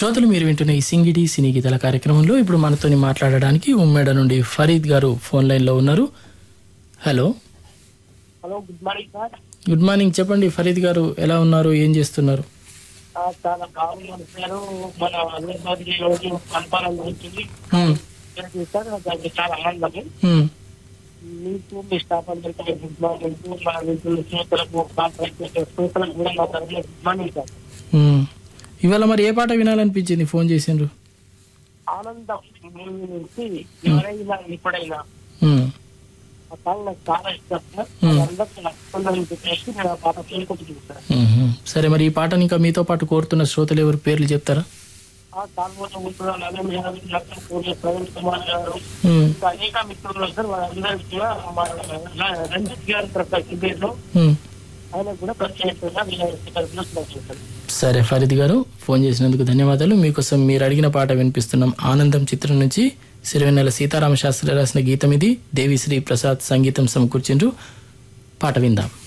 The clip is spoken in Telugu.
శ్రోతలు మీరు వింటున్న ఈ సింగిడి సినీ గీతల కార్యక్రమంలో ఇప్పుడు మనతోని మాట్లాడడానికి ఉమ్మేడ నుండి ఫరీద్ గారు ఫోన్ లైన్లో ఉన్నారు hello hello good morning sir good morning చెప్పండి ఫరీద్ గారు ఎలా ఉన్నారు ఏం చేస్తున్నారు ఆ, చాలా బాగున్నాను సార్ మన అందరి రోజు కనపాలని జరుగుతుంది హ్మ్, జరిగింది సార్ దానికి చాలా ఆనందం హ్మ్. మీకు మీ స్టాఫ్ అందరికీ గుడ్ మార్నింగ్ మన వింటున్న శ్రోతలకు కాంట్రాక్ట్ చేసే శ్రోతలకు కూడా మా తరఫున గుడ్ మార్నింగ్ సార్ హ్మ్. ఇవాళ మరి ఏ పాట వినాలనిపించింది ఫోన్ చేసిండ్రు ఆనందం మూవీ నుంచి ఎవరైనా ఎప్పుడైనా హ్మ్, ఆ సాంగ్ నాకు చాలా ఇష్టం సార్ Hmm. అందరికీ నచ్చుతుందని చెప్పేసి నేను ఆ పాట పేర్కొంటుంది సార్ హ్మ్, హ్మ్. సరే మరి ఈ పాటని ఇంకా మీతో పాటు కోరుతున్న శ్రోతలు ఎవరు పేర్లు చెప్తారా ఆ తాల్మూట మిత్రులు అలాగే డాక్టర్ పూర్ణ ప్రవీణ్ కుమార్ గారు హ్మ్, ఇంకా అనేక మిత్రులు సార్ వాళ్ళందరికీ కూడా మా రంజిత్ గారి తరఫు లో హ్మ్. ఆయన కూడా ప్రత్యేకంగా వినాయక తరఫున శుభాకాంక్షలు. సరే ఫరీద్ గారు ఫోన్ చేసినందుకు ధన్యవాదాలు మీకోసం మీరు అడిగిన పాట వినిపిస్తున్నాం ఆనందం చిత్రం నుంచి సిరివెన్నెల సీతారామ శాస్త్రి రాసిన గీతం ఇది దేవిశ్రీ ప్రసాద్ సంగీతం సమకూర్చిండ్రు పాట విందాం